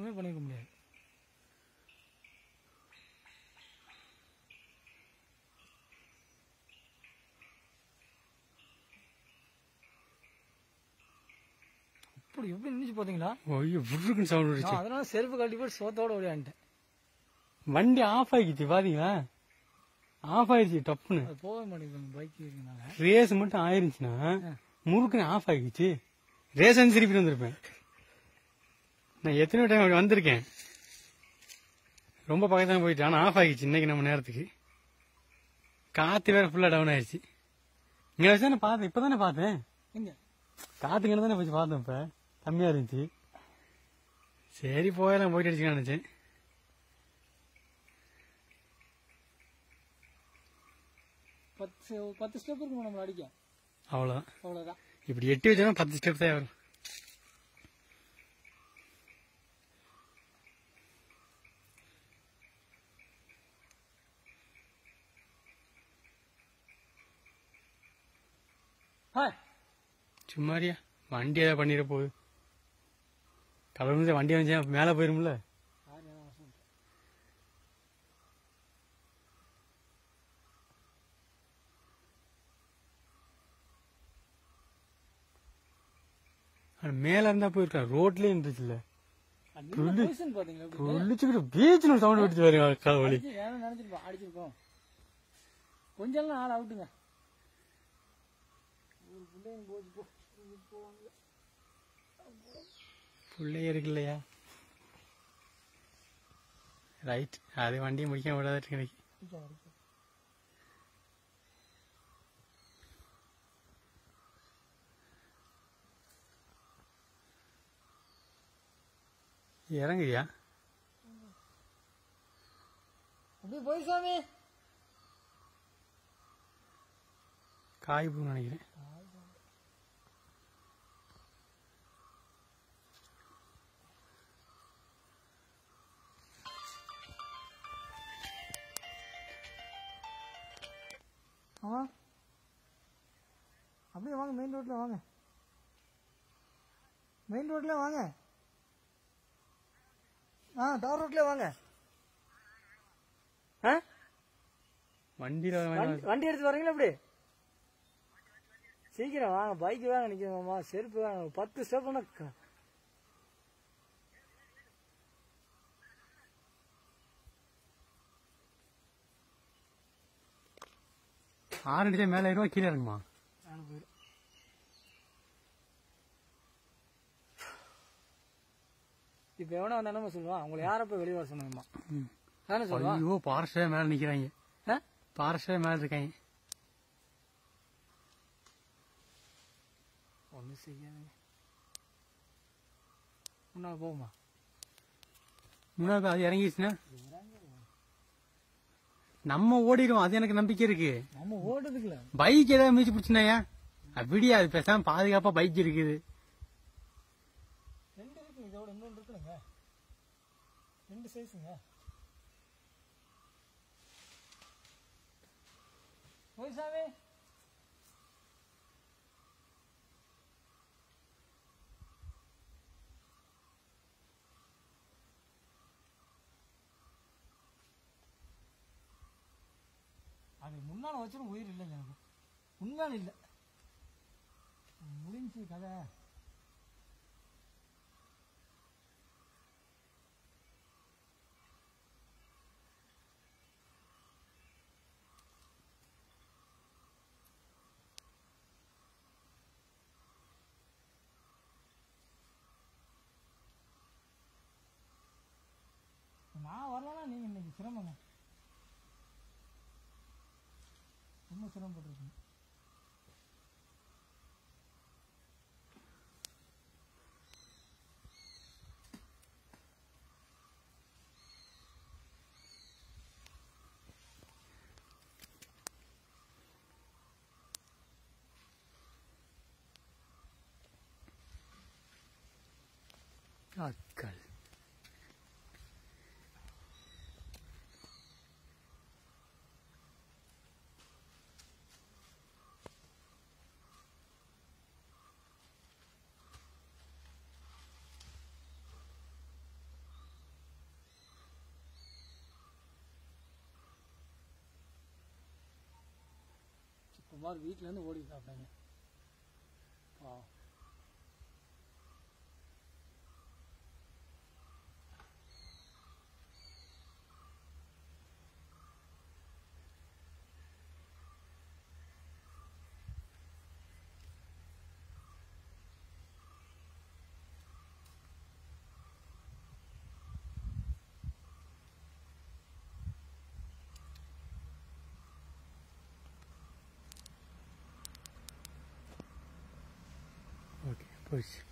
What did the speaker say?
ஒண்ணுமே பண்ணிருக்க முடியாது அப்படி எப்படி நினைச்சு பாத்தீங்களா ஐயோ புருக்குன்னு சவுண்ட் நான் வந்துச்சு அதனால செருப்பு கழட்டி போட்டு சோத்தோட ஓடியான்ட்டேன் வண்டி ஆஃப் ஆகிடுச்சு பாத்தீங்களா ஆஃப் ஆயிடுச்சு டப்புன்னு அது போக மாட்டேங்குது பைக் இருக்கனால ரேஸ் மட்டும் ஆயிருச்சுன்னா முறுக்குன்னு ஆஃப் ஆகிடுச்சு ரேஸ் வந்து திருப்பி வந்திருப்பேன் நான் எத்தனையோ டைம் அப்படி வந்திருக்கேன் ரொம்ப பக்கத்துல போயிட்டு ஆனா ஆஃப் ஆகிடுச்சு இன்னைக்கு நம்ம நேரத்துக்கு காத்து வேற ஃபுல்லா டவுன் ஆயிடுச்சு இங்க வச்சு தானே பார்த்தேன் இப்பதானே பார்த்தேன் எங்க காத்து இங்கே தானே வச்சு பார்த்தேன் இப்ப கம்மியா இருந்துச்சு சரி போயெல்லாம் போயிட்டு அடிச்சுக்கலாம் நினைச்சேன் பத்து பத்து ஸ்டெப் இருக்கும் நம்ம அடிக்க அவ்வளவுதான் அவ்வளவுதான் இப்படி எட்டி வச்சோன்னா பத்து ஸ்டெப் தான் வரும் ஹாய் சும்மாரியா வண்டி ஏதாவது பண்ணிட போகுது கலந்து வண்டி வந்து மேலே போயிரும்ல ஆனா மேல இருந்தா போயிருக்கா ரோட்லயே இருந்துச்சுல்ல பொசிஷன் பாத்தீங்களா எப்படி? புள்ளிச்சுக்கிட்டு பீச்சில் சவுண்ட் விட்டு வரும் கவலி அடிச்சு ஏன்னா நினைச்சிருப்போம் அடிச்சிருக்கோம் கொஞ்சம் எல்லாம் ஆள் அவுட்டுங்க ஒரு பிள்ளைங்க போச்சு போ இது போவாங்க. பிள்ளைய இருக்குல்லையா ரைட் அது வண்டியை முடிக்க விடாத கிடைக்கு அடிக்க, அடிக்க. இறங்குறியா அப்படியே போய் சாமி காய் பூன்னு நினைக்கிறேன் ஆமா அப்படியே வாங்க மெயின் ரோட்ல வாங்க மெயின் ரோட்ல வாங்க ஆ தார் ரோட்ல வாங்க ஆ வண்டியில் வண்டி வண்டி எடுத்து வரீங்களா அப்படி சீக்கிரம் வாங்க பைக் வாங்க நிக்கிறோம்மா செருப்பு வாங்க பத்து ஸ்டெப் ஆறு அடிச்சா மேலே ஏறுவா கீழே இறங்குமா இப்ப எவனா வந்தா என்ன சொல்லுவான் அவங்களை யார போய் வெளியே வர சொன்னாங்கம்மா தானே சொல்லுவான் ஐயோ பாரஸ்டே மேலே நிக்கிறாங்க ஆ? பாரஸ்டே மேலே இருக்காங்க ஒன்றும் செய்யாதுங்க முன்னால் போகுமா முன்னாடி அது இறங்கிடுச்சுன்னா நம்ம ஓடிடுவோம் அது எனக்கு நம்பிக்கை இருக்கு நம்ம ஓடுறதுக்குல பைக் ஏதாவது மிதிச்சு பிடிச்சினாயா அப்படியா அது பேசாம பாதுகாப்பா பைக் இருக்குது ரெண்டு இருக்கு இதோட இன்னொன்று இருக்குங்க ரெண்டு சைஸுங்க போய் சாமி அது முன்னால வச்சிடும் உயிர் இல்லைங்க எனக்கு உண்மையான இல்லை முடிஞ்சு கதை நான் வரலன்னா நீங்க இன்னைக்கு சிரமங்க ரொம்ப சிரமப்பட்டிருக்கீங்க அக்கள் மாதிரி வீட்டுல இருந்து ஓடி சாப்பிட்டாங்க பாவம் ஓகே போயிடுச்சு